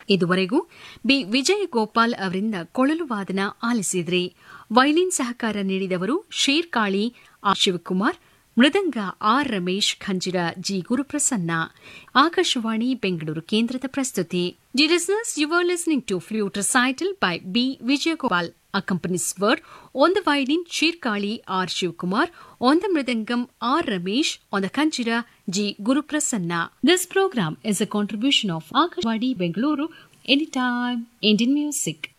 ಇದುವರೆಗೂ ಬಿ ವಿಜಯಗೋಪಾಲ್ ಅವರಿಂದ ಕೊಳಲು ವಾದನ ಆಲಿಸಿದ್ರಿ ವೈಲಿನ್ ಸಹಕಾರ ನೀಡಿದವರು ಶೇರ್ಕಾಳಿ ಆರ್ ಶಿವಕುಮಾರ್ ಮೃದಂಗ ಆರ್ ರಮೇಶ್ ಖಂಜಿರ ಜಿ ಗುರುಪ್ರಸನ್ನ ಆಕಾಶವಾಣಿ ಬೆಂಗಳೂರು ಕೇಂದ್ರದ ಪ್ರಸ್ತುತಿ dear listeners you are listening to flute recital by B Vijayagopal accompanies word on the violin Shirkali R. Shivkumar, on the mridangam R. Ramesh, on the kanchira G. Guru Prasanna. This program is a contribution of Akashwadi Bengaluru, Anytime Indian Music.